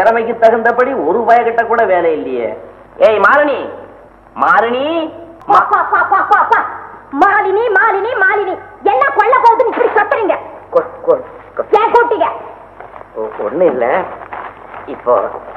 திறமைக்கு தகுந்தபடி ஒரு பயக்கிட்ட கூட வேலை இல்லையே ஏய் மாலினி மாலினி பா, பா, பா, பா, பா, பா. மாலினி மாலினி மாலினி என்ன கொல்ல போகுதுன்னு இப்படி கத்துறீங்க கொ- கொ- கொ- ஏன் கூட்டிங்க ஒ- ஒண்ணும் இல்ல இப்போ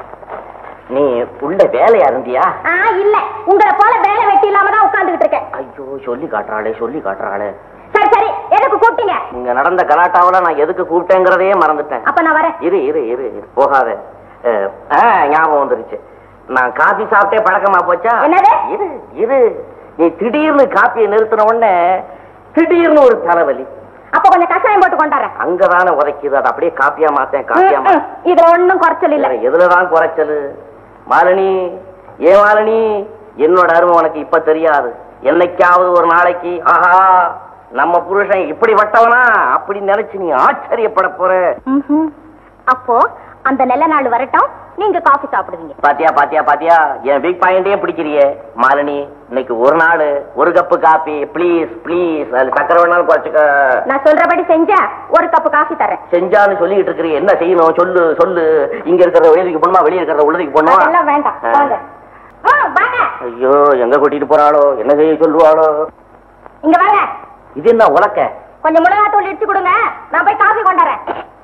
நீ உள்ள வேலையா இருந்தியா ஆ இல்ல உங்களை போல வேலை வெட்டி இல்லாம தான் உட்கார்ந்துகிட்டு இருக்கேன் ஐயோ சொல்லி காட்டுறாளே சொல்லி காட்டுறாளே சரி சரி எதுக்கு கூப்பிட்டீங்க இங்க நடந்த கலாட்டாவில நான் எதுக்கு கூப்பிட்டேங்கிறதையே மறந்துட்டேன் அப்ப நான் வரேன் இரு இரு இரு இரு, போகாத அஹ், ஆ, ஞாபகம் வந்துருச்சு நான் காபி சாப்பிட்டே பழக்கமா போச்சா என்னது? இரு இரு நீ திடீர்னு காப்பியை நிறுத்தின உடனே திடீர்னு ஒரு தலைவலி அப்ப கொஞ்சம் கஷாயம் போட்டு கொண்டாடுறேன் அங்கதானே உதைக்குது அதை அப்படியே காப்பியா மாத்தேன் காப்பியா ம், ம். இதுல ஒண்ணும் குறைச்சல் இல்ல மாத்தேன் எதுலதான் குறைச்சலு மாலினி ஏ மாலினி என்னோட அருமை உனக்கு இப்ப தெரியாது என்னைக்காவது ஒரு நாளைக்கு ஆஹா நம்ம புருஷன் இப்படி வட்டவனா அப்படி நினைச்சு நீ ஆச்சரியப்பட போற ம்ஹும். அப்போ அந்த நல்ல நாள் வரட்டும் நீங்க காஃபி சாப்பிடுவீங்க பாத்தியா பாத்தியா பாத்தியா என் பிக் பாயிண்டே பிடிக்கிறியே மாலினி இன்னைக்கு ஒரு நாள் ஒரு கப்பு காபி ப்ளீஸ் ப்ளீஸ் அது சக்கரை வேணாலும் குறைச்சுக்க நான் சொல்றபடி செஞ்சா ஒரு கப் காஃபி தரேன் செஞ்சான்னு சொல்லிட்டு இருக்கிறீ என்ன செய்யணும் சொல்லு சொல்லு இங்க இருக்கிறத வெளியதுக்கு போணுமா வெளிய இருக்கிறத உள்ளதுக்கு போணுமா அதெல்லாம் வேண்டாம் வாங்க ஆ, வாங்க ஐயோ எங்க கூட்டிட்டு போறாளோ என்ன செய்ய சொல்லுவாளோ இங்க வாங்க இது என்ன உலக்க கொஞ்சம் மிளகாத்தூள் இடிச்சு கொடுங்க நான் போய் காஃபி கொண்டாறேன்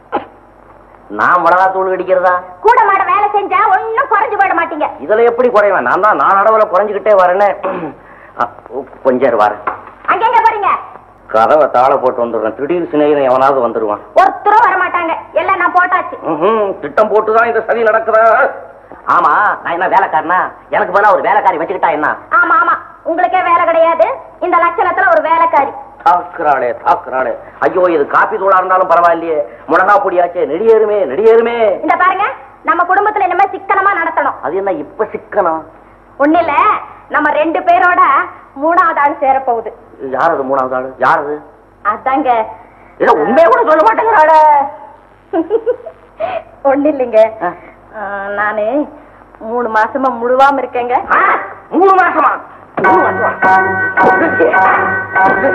நான் மிளகா தூள் அடிக்கிறதா கூட மாட வேலை செஞ்சா ஒண்ணும் குறைஞ்சு போயிட மாட்டீங்க இதுல எப்படி குறைவேன் நான் தான் நான் அளவுல குறைஞ்சுக்கிட்டே வரேனே அ, கொஞ்சம் வரேன் அங்கெங்க போறீங்க கதவை தாள போட்டு வந்துடுறேன் திடீர் சிநேகிதன் எவனாவது வந்துருவான் ஒருத்தரும் வர மாட்டாங்க எல்லாம் நான் போட்டாச்சு ம்ஹும். திட்டம் போட்டுதான் இந்த சதி நடக்குதா ஆமா நான் என்ன வேலைக்காரனா எனக்கு பதிலா ஒரு வேலைக்காரி வச்சுக்கிட்டா என்ன ஆமா ஆமா உங்களுக்கே வேலை கிடையாது இந்த லட்சணத்துல ஒரு வேலைக்காரி தாக்குறாளே தாக்குறாளே ஐயோ இது காப்பி தூளா இருந்தாலும் பரவாயில்லையே முடங்கா பொடியாச்சே நெடியேறுமே நெடியேறுமே இந்த பாருங்க நம்ம குடும்பத்துல இனிமே சிக்கனமா நடத்தணும் அது என்ன இப்ப சிக்கனம் ஒண்ணு இல்ல நம்ம ரெண்டு பேரோட மூணாவது ஆள் சேர போகுது யார் அது மூணாவது ஆளு யார் அது அதாங்க இல்ல உண்மையை கூட சொல்ல மாட்டேங்கிறாளே ஒண்ணு இல்லைங்க ஆ. ஆ, நானு மூணு மாசமா முழுவாம இருக்கேங்க ஆ, மூணு மாசமா மூணு மாசமா